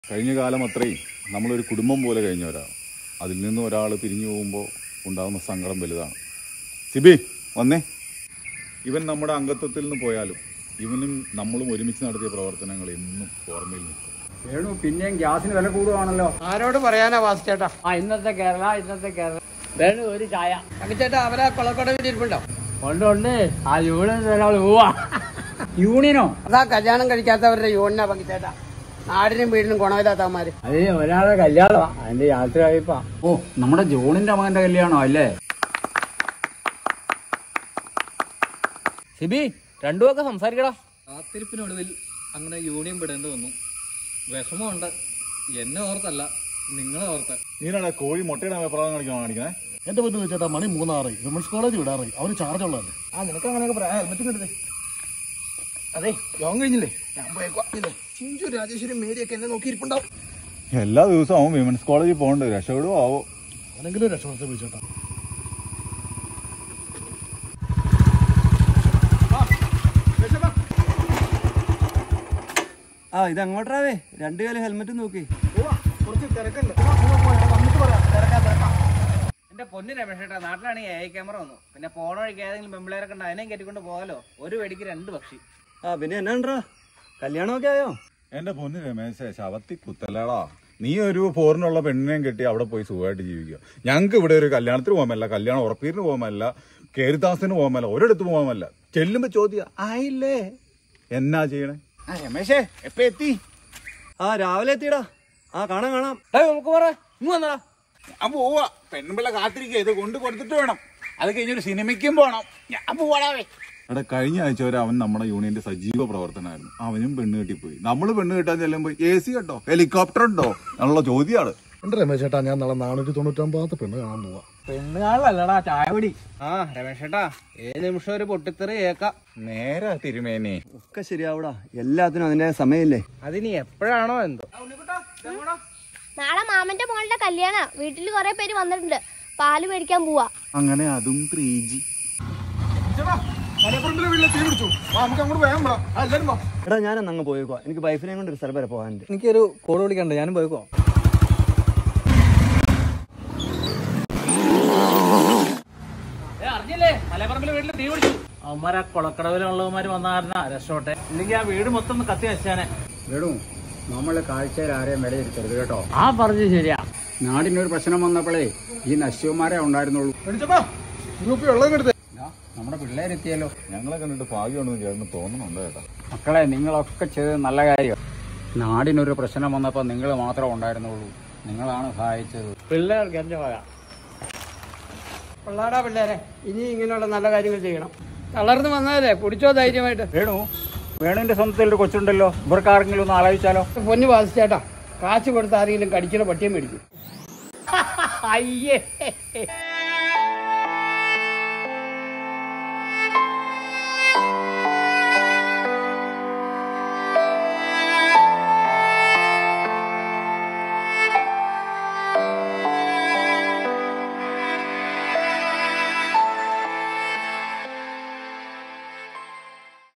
കഴിഞ്ഞ കാലം അത്രയും നമ്മളൊരു കുടുംബം പോലെ കഴിഞ്ഞവരാണ് അതിൽ നിന്ന് ഒരാൾ പിരിഞ്ഞു പോകുമ്പോൾ ഉണ്ടാകുന്ന സങ്കടം വലുതാണ് സിബി വന്നേ ഇവൻ നമ്മുടെ അംഗത്വത്തിൽ നിന്ന് പോയാലും ഇവനും നമ്മളും ഒരുമിച്ച് നടത്തിയ പ്രവർത്തനങ്ങൾ എന്നും ഓർമ്മയിൽ നിൽക്കും വേണു പിന്നെയും ഗ്യാസിന് വില കൂടുവാണല്ലോ ആരോട് പറയാനാ വാസിച്ചേട്ടാ ആ ഇന്നത്തെ കേരള ഇന്നത്തെ കേരള വേണു ഒരു ചായ ചേട്ടാ അവരാ കൊളക്കടവിൽ ഇരിപ്പുണ്ടോ ഉണ്ട് ഉണ്ട് ആ യൂണിയൻ ഒരാൾ പോവാ യൂണിയനോ അതാ കല്യാണം കഴിക്കാത്തവരുടെ യൂണിനാ പങ്കിച്ചേട്ടാ നാടിനും വീടിനും ഗുണമില്ലാത്തവന്മാര് അത് ഒരാളുടെ കല്യാണമാ അതിന്റെ യാത്ര കഴിപ്പാ ഓ നമ്മുടെ ജോണിന്റെ മകന്റെ കല്യാണോ അല്ലേ സിബി രണ്ടുമൊക്കെ സംസാരിക്കടാ കാത്തിരിപ്പിനൊടുവിൽ അങ്ങനെ യൂണിയൻ വിടേണ്ടി വന്നു വിഷമമുണ്ട് എന്നെ ഓർത്തല്ല നിങ്ങളെ ഓർത്ത് നീനാണ് കോഴി മുട്ടയുടെ അഭിപ്രായം കാണിക്കാൻ കാണിക്കണേ എന്റെ ബന്ധു ചേട്ടാ മണി മൂന്നാറ് വിമൻസ് കോളേജ് വിടാറ് അവന് ചാർജ് ഉള്ളതല്ലേ ആ നിനക്ക് അങ്ങനെയൊക്കെ പറയാം ഹെൽമെറ്റ് എടുത്തേ അതെ യോഗം കഴിഞ്ഞില്ലേ ഞാൻ പോയേക്കോ ചിഞ്ചു രാജേശ്വരി മേരിയൊക്കെ എന്നെ നോക്കിയിരിപ്പുണ്ടാവും എല്ലാ ദിവസവും അവൻ വിമൻസ് കോളേജിൽ പോകണ്ട് രക്ഷപ്പെടുവോ ആവോ അവനെങ്കിലും രക്ഷപ്പെടുത്ത വിളിച്ചേട്ടാ ആ ഇത് അങ്ങോട്ടാവേ രണ്ടു കാലം ഹെൽമെറ്റ് നോക്കി എന്റെ പൊന്നു രമേശേട്ടാ നാട്ടിലാണെങ്കിൽ എ ക്യാമറ വന്നു പിന്നെ പോണ വഴിക്ക് ഏതെങ്കിലും പെമ്പിളേരൊക്കെ ഉണ്ട് അതിനെയും കെട്ടിക്കൊണ്ട് പോകാലോ ഒരു വെടിക്ക് രണ്ട് പക്ഷി ആ പിന്നെ എന്നാണ്ടാ കല്യാണമൊക്കെ ആയോ എന്റെ പൊന്ന് രമേശേ ശവത്തി കുത്തലടാ നീ ഒരു ഫോറിനുള്ള പെണ്ണിനെയും കെട്ടി അവിടെ പോയി സുഖമായിട്ട് ജീവിക്കുക ഞങ്ങൾക്ക് ഇവിടെ ഒരു കല്യാണത്തിന് പോകാമല്ല കല്യാണം ഉറപ്പീരിന് പോകാമല്ല കേരിദാസിന് പോകാമല്ല ഒരിടത്ത് പോകാമല്ല ചെല്ലുമ്പോ ചോദ്യം ആയില്ലേ എന്നാ ചെയ്യണേ ആ രമേശേ എപ്പ എത്തി ആ രാവിലെ എത്തിയടാ ആ കാണാം കാണാം നമുക്ക് പറ ഇങ്ങ് വന്നടാ ഞാൻ പോവാ പെണ്ണുമ്പിള്ള കാത്തിരിക്കുക ഇത് കൊണ്ട് കൊടുത്തിട്ട് വേണം അത് കഴിഞ്ഞൊരു സിനിമയ്ക്കും പോണം ഞാൻ പോവാടാവേ എടാ കഴിഞ്ഞ ആഴ്ച വരെ അവൻ നമ്മുടെ യൂണിയന്റെ സജീവ പ്രവർത്തനമായിരുന്നു അവനും പെണ്ണ് കെട്ടിപ്പോയി നമ്മൾ പെണ്ണ് കെട്ടാൻ ചെല്ലുമ്പോൾ എ സി കേട്ടോ ഹെലികോപ്റ്റർ ഉണ്ടോ എന്നുള്ള ചോദ്യമാണ് എന്റെ രമേശ് ചേട്ടാ ഞാൻ നാളെ നാനൂറ്റി തൊണ്ണൂറ്റൊമ്പതാമത്തെ പെണ്ണ് കാണാൻ പോവാ പെണ്ണുകാളല്ലടാ ചായ പിടി ആ രമേശേട്ടാ ഏത് നിമിഷം ഒരു പൊട്ടിത്തെറി കേക്കാം നേരെ തിരുമേനെ ഒക്കെ ശരിയാവൂടാ എല്ലാത്തിനും അതിന്റെ സമയമില്ലേ അതിനി എപ്പോഴാണോ എന്തോ നാളെ മാമന്റെ മോളുടെ കല്യാണ വീട്ടിൽ കുറെ പേര് വന്നിട്ടുണ്ട് പാല് മേടിക്കാൻ പോവാ അങ്ങനെ അതും ത്രീ ജി എടാ ഞാൻ അങ്ങ് പോയേക്കോ എനിക്ക് വൈഫിനെ കൊണ്ട് ഒരു സ്ഥലം വരെ പോകാനുണ്ട് എനിക്കൊരു കോൾ വിളിക്കണ്ട ഞാൻ പോയിക്കോ അറിഞ്ഞില്ലേ മലപ്പറമ്പിലെ വീട്ടിൽ തീ പിടിച്ചു അവന്മാർ ആ കൊളക്കടവിലുള്ളവന്മാര് വന്നായിരുന്ന രക്ഷോട്ടെ ഇല്ലെങ്കിൽ ആ വീട് മൊത്തം ഒന്ന് കത്തി നശിച്ചാനെ വേണു നമ്മളെ കാഴ്ചയിൽ ആരെയും വിലയിരുത്തരുത് കേട്ടോ ആ പറഞ്ഞു ശരിയാ നാടിനൊരു പ്രശ്നം വന്നപ്പോഴേ ഈ നശ്യവന്മാരെ ഉണ്ടായിരുന്നുള്ളൂ ദാ, നമ്മുടെ പിള്ളേരെത്തിയല്ലോ ഞങ്ങളെ കണ്ടിട്ട് ഭാഗ്യമുണ്ടെന്ന് ചേട്ടന് തോന്നുന്നുണ്ട് കേട്ടാ മക്കളെ നിങ്ങളൊക്കെ ചെയ്തത് നല്ല കാര്യം നാടിനൊരു പ്രശ്നം വന്നപ്പോൾ നിങ്ങൾ മാത്രമേ ഉണ്ടായിരുന്നുള്ളൂ നിങ്ങളാണ് സഹായിച്ചത് പിള്ളേർക്ക് എന്റെ വക പിള്ളേടാ പിള്ളേരെ ഇനി ഇങ്ങനെയുള്ള നല്ല കാര്യങ്ങൾ ചെയ്യണം തളർന്നു വന്നതല്ലേ പിടിച്ചോ ധൈര്യമായിട്ട് വേണു വേണുവിന്റെ സ്വന്തത്തിൽ ഒരു കൊച്ചുണ്ടല്ലോ ഇവർക്ക് ആർക്കെങ്കിലും ഒന്ന് ആലോചിച്ചാലോ പൊന്നു വാസിച്ചേട്ടാ കാശ് കൊടുത്ത് ആരെങ്കിലും കടിക്കുന്ന പട്ടിയെ മേടിക്കും അയ്യേ